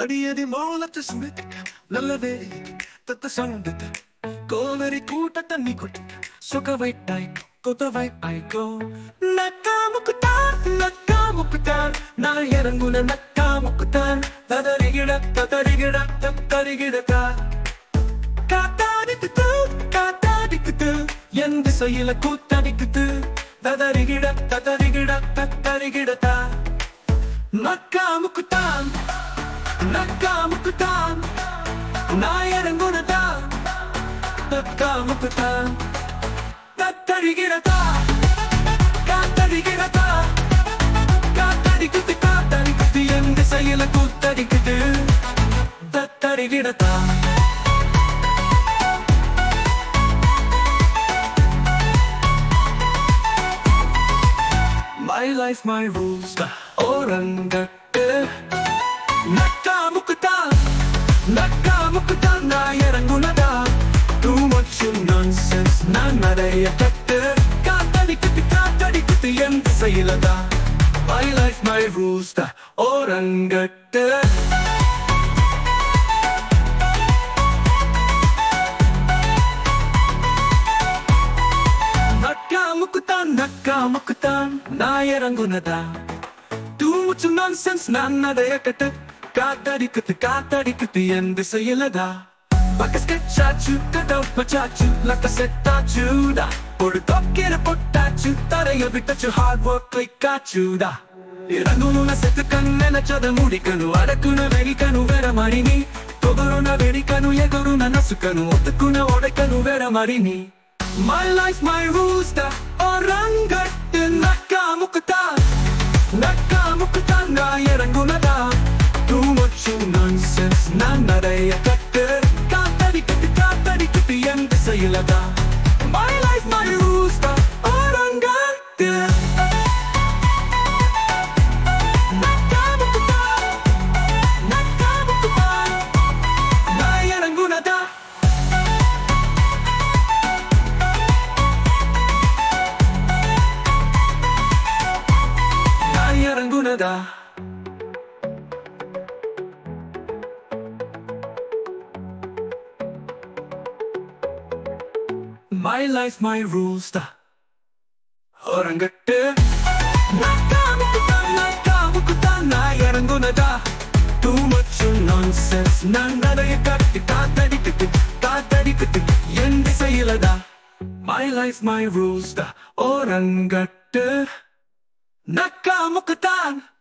மடியதி மௌலத்தை சுமித்த நல்லவே தத்த சந்தத்த கோவரி கூட்ட தண்ணி கொட்ட சுக வைட்டாய் கொத்தவை ஐகோ நக்கா முக்குத்தான் நக்கா முக்குத்தான் நான் இறங்குன நக்கா முக்குத்தான் ததறிகிட ததறிகிட தத்தறிகிடக்கா காத்தாடிக்குது காத்தாடிக்குது என் திசையில கூத்தடிக்குது ததறிகிட ததறிகிட தத்தறிகிடத்தா நக்கா முக்குத்தான் நக்கா முக்குத்தான் நான் இறங்குனதான் நக்கா முக்குத்தான் தத்தறிகிடத்தா காத்தடிகிடத்தா காத்தடிக்குது காத்தடிக்குது என் திசையில கூத்தடிக்குது தத்தறிகிடத்தா My life, my rules, ஓரங்கட்டு நக்கா முக்குத்தா நக்கா முக்குத்தா நான் இறங்குனதா Too much nonsense நான் நிறைய கட்டு காத்தடிக்குது காத்தடிக்குது என் திசையிலதா My life, my rules, ஓரங்கட்டு நக்கா முக்குத்தான் நக்கா முக்குத்தான் நான் இறங்குனதா டூ முச்சு நான்சென்ஸ் நான் அதைய கட்டு காத்தடிக்குது காத்தடிக்குது என் திசையிலதா பக்க ஸ்கெட்சாச்சு கட் அவுட் பச்சாச்சு லக்க செட்டாச்சுடா ஒரு தொக்கிற பொட்டாச்சு தரைய விட்டாச்சு ஹார்ட் ஒர்க் கிளிக் ஆச்சுடா இறங்கணும்னு செத்துக்கணும் நினைச்சத முடிக்கணும் அடக்குன வெடிக்கணும் வேற மாதிரி நீ தொகருன வெடிக்கணும் எகருன நசுக்கணும் ஒத்துக்குன உடைக்கணும் வேற மாதிரி நீ My life, my rules, da orangatte nakka mukta nakka mukta na irangunada Too much nonsense நான் நிறைய கட்டு காத்தடி கட்டு காத்தடி கட்டு என் திசையிலதா My life, my rules, da orangatte nakka mukta nakka mukta நான் இறங்குனதா நான் இறங்குனதா My life, my rules da ஒரங்கட்டு நக்காமுக்குதா நக்காமுக்குதா நான் இறங்குனதா Too much nonsense நான் நிறைய கட்டு காத்தடிக்குது காத்தடிக்குது என் திசையிலதா My life, my rules da ஒரங்கட்டு நக்காமுக்குத்தான்